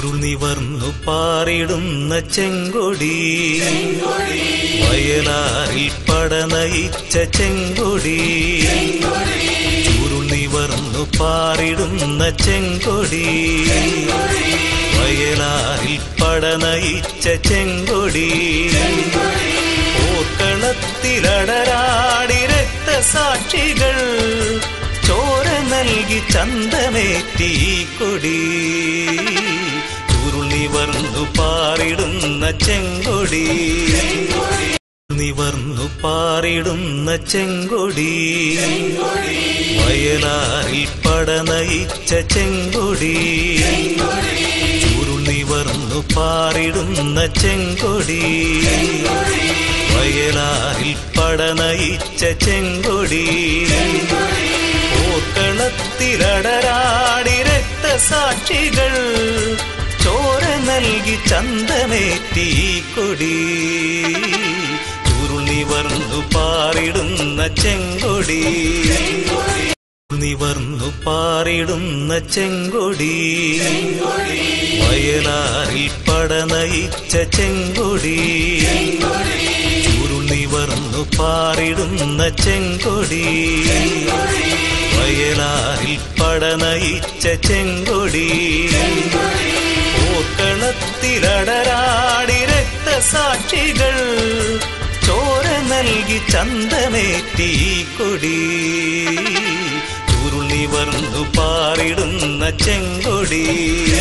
ചുരുൾ നിവർന്നു പാറിടുന്ന ചെങ്കൊടി വയലാറിൽ പടനയിച്ച ചെങ്കൊടി ചുരുൾ നിവർന്നു പാറിടുന്ന ചെങ്കൊടി വയലാറിൽ പടനയിച്ച ചെങ്കൊടി ഓർക്കളത്തിലടരാടി രക്തസാക്ഷികൾ ചോര നൽകി ചന്തമേറ്റി ഈ കൊടി ചുരുൾ നിവർന്നു പാറിടുന്ന ചെങ്കൊടി നിവർന്നു പാറിടുന്ന ചെങ്കൊടി വയലാറിൽ പടനയിച്ച ചെങ്കൊടി ചുരുൾ നിവർന്നു പാറിടുന്ന ചെങ്കൊടി വയലാറിൽ പടനയിച്ച ചെങ്കൊടി ഓർക്കളത്തിലടരാടി രക്തസാക്ഷികൾ ചോര നൽകി ചന്തമേറ്റി ഈ കൊടി ചുരുൾ നിവർന്നു പാറിടുന്ന ചെങ്കൊടി നിവർന്നു പാറിടുന്ന ചെങ്കൊടി വയലാറിൽ പടനയിച്ച ചെങ്കൊടി ചുരുൾ നിവർന്നു പാറിടുന്ന ചെങ്കൊടി വയലാറിൽ പടനയിച്ച ചെങ്കൊടി ഓർക്കളത്തിലടരാടി രക്തസാക്ഷികൾ ചോര നൽകി ചന്തമേറ്റി ഈ കൊടി ചുരുൾ നിവർന്നു പാറിടുന്ന ചെങ്കൊടി